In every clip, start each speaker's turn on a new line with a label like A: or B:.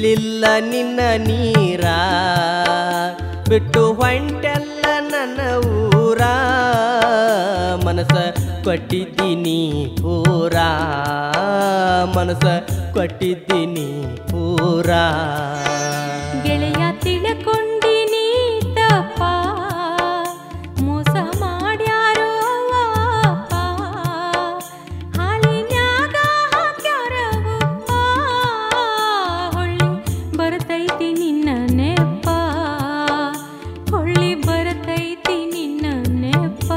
A: ತಿಳಿಲಿಲ್ಲ ನಿನ್ನ ನೀರ ಬಿಟ್ಟು ಹೊಂಟೆಲ್ಲ ನನ್ನ ಊರ ಮನಸ ಕೊಟ್ಟಿದ್ದೀನಿ ಪೂರ ಮನಸ ಕೊಟ್ಟಿದ್ದೀನಿ ಪೂರ
B: ಗೆಳೆಯ ತಿಳ್ಕೊಂಡಿನಿ ತಪ್ಪ ಮೋಸ ಮಾಡ್ಯಾರೋ ಅಪ್ಪ ಹಾಲಿನ್ಯಾಗ ಹಾಕ್ಯಾರ ಉಪ್ಪ ಹೊಳ್ಳಿ ಬರ್ತೈತಿ ನಿನ್ನ ನೆಪ್ಪ ಹೊಳ್ಳಿ ಬರ್ತೈತಿ ನಿನ್ನ ನೆಪ್ಪ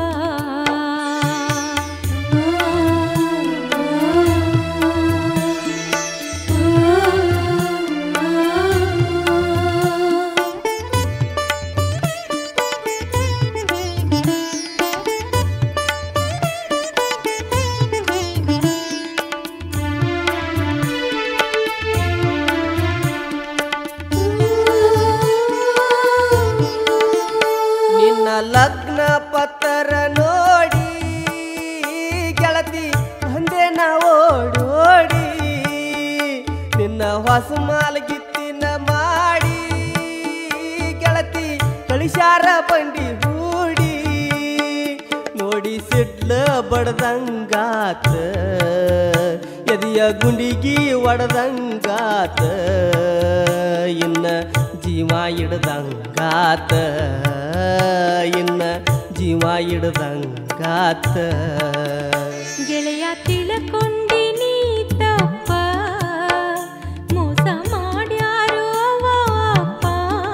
A: ನಿನ್ನ ಲಗ್ನ ಪತ್ರ ನೋಡಿ ಗೆಳತಿ ಅಂದೆ ನಾ ಓಡೋಡಿ ನಿನ್ನ ಹೊಸ ಮಾಲ್ಗಿತ್ತಿನ ಮಾಡಿ ಗೆಳತಿ ಕಳಿಸ್ಯಾರ ಬಂಡಿ ಹೂಡಿ ನೋಡಿ ಸಿಡ್ಲ ಬಡ್ದಂಗಾತ ಎದೆಯ ಗುಂಡಿಗಿ ಒಡದಂಗಾತ ಇನ್ನ ಜೀವ ಹಿಡ್ದಂಗಾತ ಇನ್ನ ಜೀವ ಹಿಡ್ದಂಗಾತ
B: ಗೆಳೆಯ ತಿಳ್ಕೊಂಡಿನಿ ತಪ್ಪ ಮೋಸ ಮಾಡ್ಯಾರೋ ಅಪ್ಪ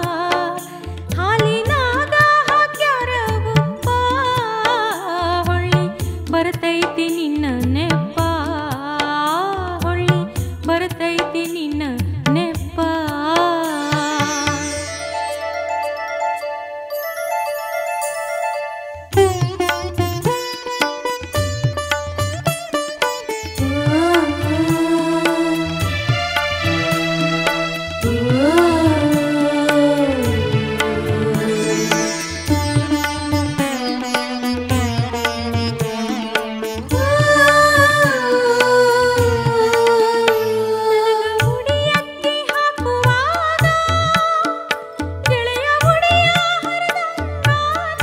B: ಹಾಲಿನಾಗ ಹಾಕ್ಯಾರ ಉಪ್ಪ ಹೊಳ್ಳಿ ಬರ್ತೈತಿ ನಿನ್ನ ನೆಪ್ಪ ಹೊಳ್ಳಿ ಬರ್ತೈತಿ ನಿನ್ನ ನೆಪ್ಪ ಉಡಿಯಕ್ಕೆ ಹಾಕುವಾಗ ಗೆಳೆಯ ಉಡಿಯ ಹರಿದಂಗಾತ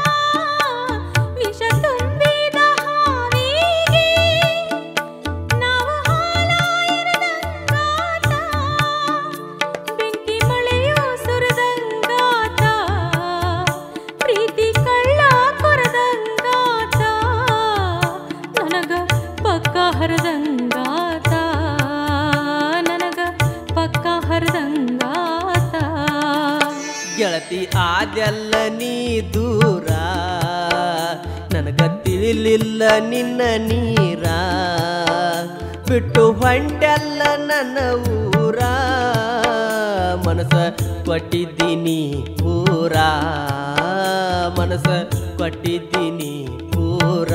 B: ವಿಷ ತುಂಬಿದ ಹಾವಿಗೆ ನಾವು ಹಾಲ ಎರೆದಂಗಾತ ಬೆಂಕಿ ಮಳೆಯು ಸುರಿದಂಗಾತ ಪ್ರೀತಿ ಕಳ್ಳ ಕೊರದಂಗಾತ ನನಗ ಪಕ್ಕ ಹರದಂಗಾತ ನನಗ ಪಕ್ಕ ಹರದಂಗಾತ
A: ಗೆಳತಿ ಆದೆಲ್ಲ ನೀ ದೂರ ನನಗ ತಿಳಿಲಿಲ್ಲ ನಿನ್ನ ನೀರ ಬಿಟ್ಟು ಹೊಂಟೆಲ್ಲ ನನ್ನ ಊರ ಮನಸ ಕೊಟ್ಟಿದ್ದೀನಿ ಪೂರ ಮನಸ ಕೊಟ್ಟಿದ್ದೀನಿ ಪೂರ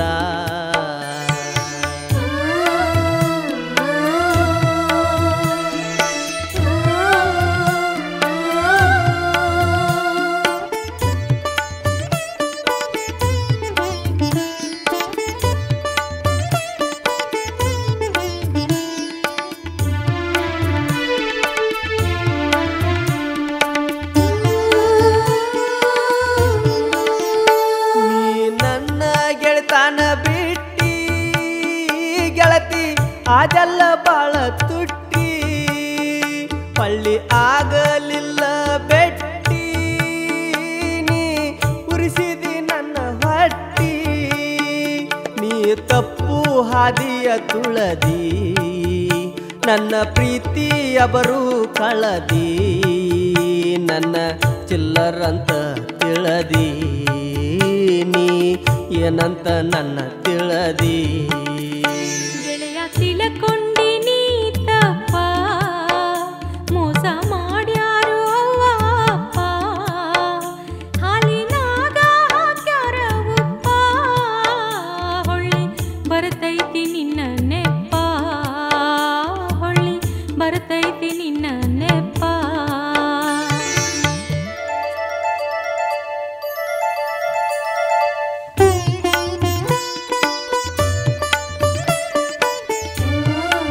A: ನೀ ನನ್ನ ಗೆಳತಾನ ಬಿಟ್ಟಿ ಗೆಳತಿ ಅದೆಲ್ಲ ಬಾಳ ತುಟ್ಟಿ ಪಳ್ಳಿ ಆಗಲಿಲ್ಲ ಬೆಟ್ಟಿ ನೀ ಉರಿಸಿದಿ ನನ್ನ ಹೊಟ್ಟಿ ನೀ ತಪ್ಪು ಹಾದಿಯ ತುಳದಿ ನನ್ನ ಪ್ರೀತಿಯಬರು ಕಳದಿ ನನ್ನ ಚಿಲ್ಲರಂತ ತಿಳದಿ ನೀ ಏನಂತ ನನ್ನ ತಿಳದಿ
B: ಗೆಳೆಯ ತಿಳ್ಕೊಂಡಿನಿ ತಪ್ಪ ಮೋಸ ಮಾಡ್ಯಾರೋ ಅಪ್ಪ ಹಾಲಿನಾಗ ಹಾಕ್ಯಾರ ಉಪ್ಪ ಹೊಳ್ಳಿ ಬರ್ತೈತಿ ನಿನ್ನ ನೆಪ್ಪ ಹೊಳ್ಳಿ ಬರ್ತೈತಿ ನಿನ್ನ ನೆಪ್ಪ ಆ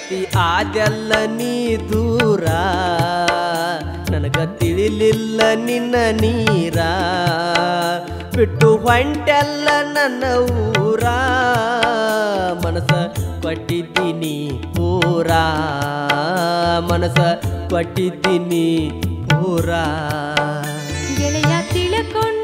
A: ಗೆಳತಿ ಆದೆಲ್ಲ ನೀ ದೂರ ನನಗ ತಿಳಿಲಿಲ್ಲ ನಿನ್ನ ನೀರ ಬಿಟ್ಟು ಹೊಂಟೆಲ್ಲ ನನ್ನ ಊರ ಮನಸ ಕೊಟ್ಟಿದ್ದೀನಿ ಪೂರ ಮನಸ ಕೊಟ್ಟಿದ್ದೀನಿ ಪೂರ
B: ಗೆಳೆಯ ತಿಳ್ಕೊಂಡು